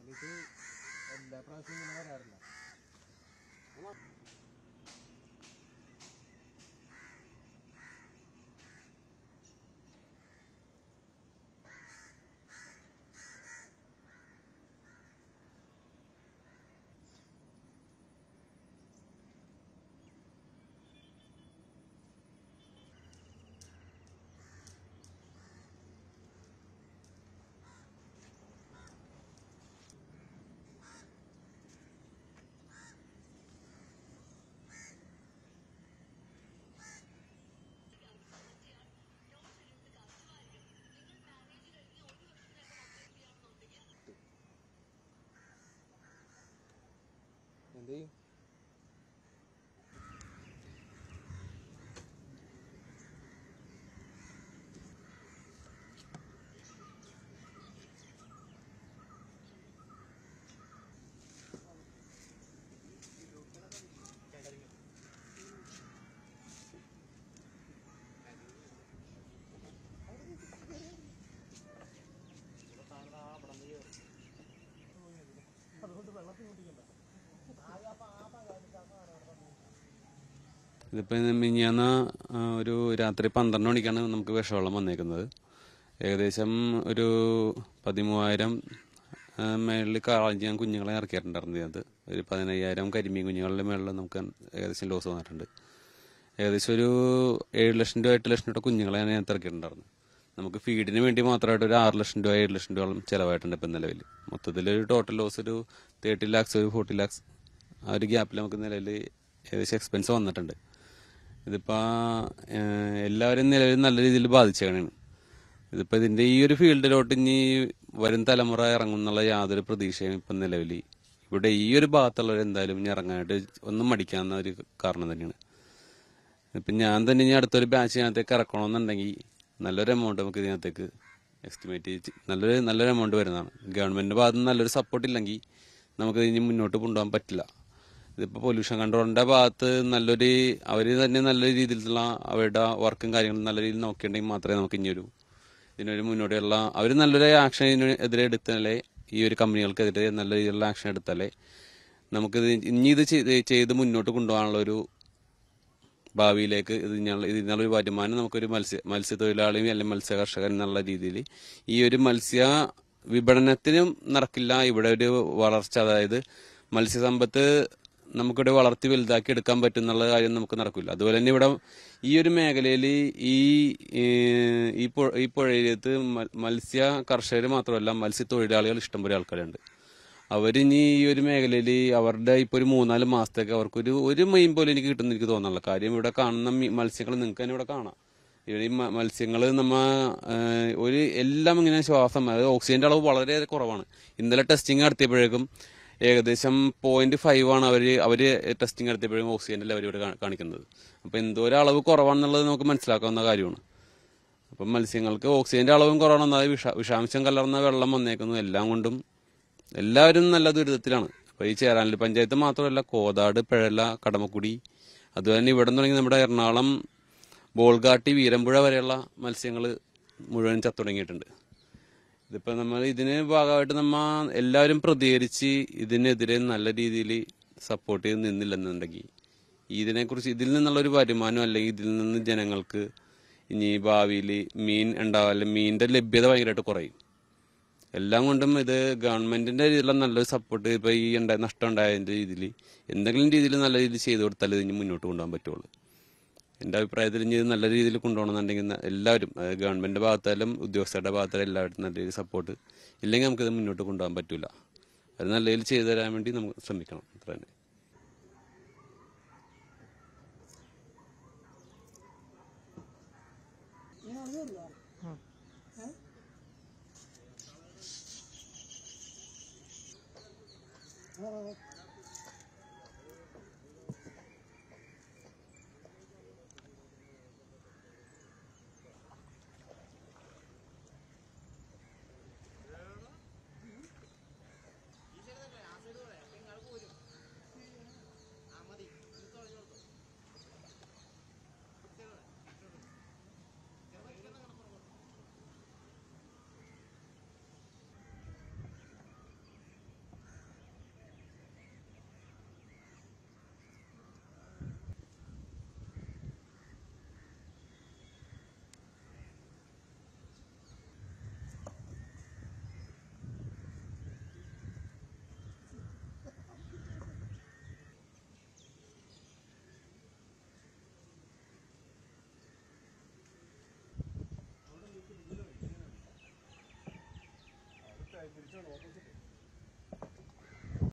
ഇത് എല്ലാ പ്രാവശ്യവും ഇങ്ങനെ വരാറില്ല എന്ത് ചെയ്യും ഇതിപ്പോൾ മിനിയാന്ന് ആ, ഒരു രാത്രി പന്ത്രണ്ട് മണിക്കാണ് നമുക്ക് വിഷവെള്ളം വന്നേക്കുന്നത് ഏകദേശം ഒരു പതിമൂവായിരം മേളിൽ കാളഞ്ചി ഞാൻ കുഞ്ഞുങ്ങളെ ഇറക്കിയിട്ടുണ്ടായിരുന്നു ഇതിനകത്ത് ഒരു പതിനയ്യായിരം കരിമീൻ കുഞ്ഞുങ്ങളുടെ മേളിൽ നമുക്ക് ഏകദേശം ലോസ് വന്നിട്ടുണ്ട് ഏകദേശം ഒരു ഏഴ് ലക്ഷം രൂപ എട്ട് ലക്ഷം രൂപ കുഞ്ഞുങ്ങളെ ഞാൻ ഇതിനകത്ത് ഇറക്കിയിട്ടുണ്ടായിരുന്നു നമുക്ക് ഫീഡിന് വേണ്ടി മാത്രമായിട്ട് ഒരു ആറ് ലക്ഷം രൂപ ഏഴ് ലക്ഷം രൂപയോളം ചിലവായിട്ടുണ്ട് ഇപ്പം നിലവിൽ മൊത്തത്തിൽ ഒരു ടോട്ടൽ ലോസ് ഒരു തേർട്ടി ലാക്സ് ഒരു ഫോർട്ടി ലാക്സ് ആ ഒരു ഗ്യാപ്പിൽ നമുക്ക് നിലവിൽ ഏകദേശം എക്സ്പെൻസ് വന്നിട്ടുണ്ട് ഇതിപ്പോൾ എല്ലാവരും നിലവിൽ നല്ല രീതിയിൽ ബാധിച്ചേക്കണാണ് ഇതിപ്പോൾ ഇതിൻ്റെ ഈ ഒരു ഫീൽഡിലോട്ട് ഇനി വരും തലമുറ ഇറങ്ങും എന്നുള്ള യാതൊരു പ്രതീക്ഷയും ഇപ്പം നിലവിൽ ഇവിടെ ഈ ഒരു ഭാഗത്തുള്ളവർ എന്തായാലും ഇനി ഇറങ്ങാനായിട്ട് ഒന്നും മടിക്കാവുന്ന ഒരു കാരണം തന്നെയാണ് ഇപ്പം ഞാൻ തന്നെ ഇനി അടുത്തൊരു ബാച്ച് ഇതിനകത്തേക്ക് ഇറക്കണമെന്നുണ്ടെങ്കിൽ നല്ലൊരു എമൗണ്ട് നമുക്ക് ഇതിനകത്തേക്ക് എസ്റ്റിമേറ്റ് ചെയ്ത് നല്ലൊരു നല്ലൊരു എമൗണ്ട് വരുന്നതാണ് ഗവൺമെൻറ്റിൻ്റെ ഭാഗത്ത് നിന്ന് നല്ലൊരു സപ്പോർട്ട് ഇല്ലെങ്കിൽ നമുക്ക് ഇനി മുന്നോട്ട് കൊണ്ടുപോകാൻ പറ്റില്ല ഇതിപ്പോൾ പൊല്യൂഷൻ കൺട്രോളിൻ്റെ ഭാഗത്ത് നല്ലൊരു അവർ തന്നെ നല്ല രീതിയിലുള്ള അവരുടെ വർക്കും കാര്യങ്ങളും നല്ല രീതിയിൽ നോക്കിയിട്ടുണ്ടെങ്കിൽ മാത്രമേ നമുക്ക് ഇനിയൊരു ഇതിനൊരു മുന്നോട്ടുള്ള അവർ നല്ലൊരു ആക്ഷൻ ഇതിന് എതിരെ എടുത്താലേ ഈ ഒരു കമ്പനികൾക്കെതിരെ നല്ല രീതിയിലുള്ള ആക്ഷൻ എടുത്താലേ നമുക്കിത് ഇനി ഇത് ചെയ്ത് ചെയ്ത് മുന്നോട്ട് കൊണ്ടുപോകാനുള്ള ഒരു ഭാവിയിലേക്ക് ഇത് ഇതിനുള്ള ഇതിനുള്ളൊരു വരുമാനം നമുക്കൊരു മത്സ്യ മത്സ്യത്തൊഴിലാളിയും അല്ലെങ്കിൽ മത്സ്യ കർഷകൻ എന്നുള്ള രീതിയിൽ ഈ ഒരു മത്സ്യ വിപണനത്തിനും നടക്കില്ല ഇവിടെ ഒരു വളർച്ച അതായത് മത്സ്യസമ്പത്ത് നമുക്കിവിടെ വളർത്തി വലുതാക്കി എടുക്കാൻ പറ്റും എന്നുള്ള കാര്യം നമുക്ക് നടക്കില്ല അതുപോലെ തന്നെ ഇവിടെ ഈ ഒരു മേഖലയിൽ ഈ ഏഹ്, ഈ പുഴ ഈ പുഴയിലത്ത് മ- മത്സ്യ കർഷകർ മാത്രമല്ല മത്സ്യത്തൊഴിലാളികൾ ഇഷ്ടംപോലെ ആൾക്കാരുണ്ട് അവരിനി ഈ ഒരു മേഖലയിൽ അവരുടെ ഇപ്പൊ ഒരു മൂന്നാല് മാസത്തേക്ക് അവർക്കൊരു ഒരു മെയിൻ പോലും എനിക്ക് കിട്ടുന്ന എനിക്ക് തോന്നുന്നില്ല കാര്യം ഇവിടെ കാണുന്ന മീ- മത്സ്യങ്ങൾ നിങ്ങൾക്ക് തന്നെ ഇവിടെ കാണാം ഇവിടെ ഈ മത്സ്യങ്ങൾ നമ്മ ഏഹ്, ഒരു എല്ലാം ഇങ്ങനെ ശ്വാസം അതായത് ഓക്സിജന്റെ അളവ് വളരെ കുറവാണ് ഇന്നലെ ടെസ്റ്റിംഗ് നടത്തിയപ്പോഴേക്കും ഏകദേശം പോയിന്റ് ഫൈവ് ആണ് അവര് അവര് ടെസ്റ്റിംഗ് നടത്തിയപ്പോഴേക്കും ഓക്സിജന്റെ ലെവൽ ഇവിടെ കാ- കാണിക്കുന്നത് അപ്പൊ എന്തോ ഒരു അളവ് കുറവാണെന്നുള്ളത് നമുക്ക് മനസ്സിലാക്കാവുന്ന കാര്യമാണ് അപ്പം മത്സ്യങ്ങൾക്ക് ഓക്സിജന്റെ അളവും കുറവാണ് അതായത് വിഷ വിഷാംശം കലർന്ന വെള്ളം വന്നേക്കുന്നു എല്ലാം കൊണ്ടും എല്ലാവരും നല്ല ദുരിതത്തിലാണ് അപ്പൊ ഈ ചേരാനല്ലി പഞ്ചായത്ത് മാത്രമല്ല കോതാട് പിഴല കടമക്കുടി അതുപോലെ തന്നെ ഇവിടെ തുടങ്ങി നമ്മുടെ എറണാകുളം ബോൾഗാട്ടി വീരമ്പുഴ വരെയുള്ള മത്സ്യങ്ങൾ മുഴുവൻ ചത്തുടങ്ങിയിട്ടുണ്ട് ഇതിപ്പോ നമ്മൾ ഇതിന് ഭാഗമായിട്ട് നമ്മ എല്ലാവരും പ്രതികരിച്ച് ഇതിനെതിരെ നല്ല രീതിയിൽ സപ്പോർട്ട് ചെയ്ത് നിന്നില്ലെന്നുണ്ടെങ്കിൽ ഇതിനെക്കുറിച്ച് ഇതിൽ നിന്നുള്ള ഒരു വരുമാനം അല്ലെങ്കിൽ ഇതിൽ നിന്ന് ജനങ്ങൾക്ക് ഇനി ഭാവിയിൽ മീൻ ഉണ്ടാവും അല്ലെങ്കിൽ മീനിന്റെ ലഭ്യത ഭയങ്കരമായിട്ട് കുറയും എല്ലാം കൊണ്ടും ഇത് ഗവൺമെന്റിന്റെ രീതിയിലുള്ള നല്ലൊരു സപ്പോർട്ട് ഇപ്പൊ ഈ ഉണ്ടായ നഷ്ടം ഉണ്ടായതിന്റെ രീതിയിൽ എന്തെങ്കിലും രീതിയിൽ നല്ല രീതിയിൽ ചെയ്തു കൊടുത്താൽ ഇത് ഇനി മുന്നോട്ട് കൊണ്ടുപോകാൻ പറ്റുള്ളൂ എന്റെ അഭിപ്രായത്തിൽ ഇനി ഇത് നല്ല രീതിയിൽ കൊണ്ടുപോകണമെന്നുണ്ടെങ്കിൽ ന- എല്ലാവരും അതായത് ഗവൺമെന്റിന്റെ ഭാഗത്തായാലും ഉദ്യോഗസ്ഥരുടെ ഭാഗത്തായാലും എല്ലാവരും നല്ല രീതിയിൽ സപ്പോർട്ട് ഇല്ലെങ്കിൽ നമുക്കിത് മുന്നോട്ട് കൊണ്ടുപോകാൻ പറ്റൂല അത് നല്ല രീതിയിൽ ചെയ്തു തരാൻ വേണ്ടി നമുക്ക് ശ്രമിക്കണം അത്ര തന്നെ പിടിച്ചോളൂ ഓപ്പോസിറ്റ്